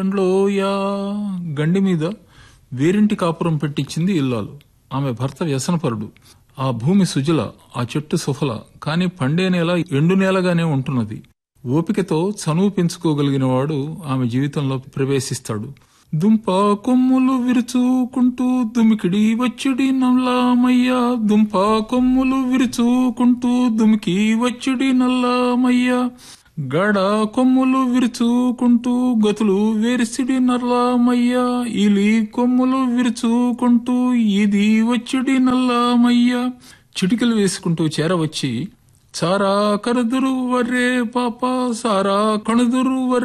దాంట్లో యా గండి మీద వేరింటి కాపురం పెట్టించింది ఇల్లాలు ఆమె భర్త వ్యసనపరుడు ఆ భూమి సుజల ఆ చెట్టు సుఫల కాని పండే నేల ఎండు నేలగానే ఉంటున్నది ఓపికతో చనువు పెంచుకోగలిగిన వాడు ఆమె జీవితంలో ప్రవేశిస్తాడు దుంప కొమ్ములు విరుచుకుంటూ దుమికిడి వచ్చిడి నల్లామయ్య దుంప కొమ్ములు విరుచుకుంటూ దుమికి వచ్చిడి నల్లామయ్య గడ కొమ్ములు విరుచుకుంటూ గతులు వేరిసిడి నల్లామయ్య ఇలి కొమ్ములు విరుచుకుంటూ ఇది వచ్చిడి నల్లామయ్య చిటికలు వేసుకుంటూ చేరవచ్చి చారా కనుదురు వర్రే పాప సారా కణుదురు వర్రే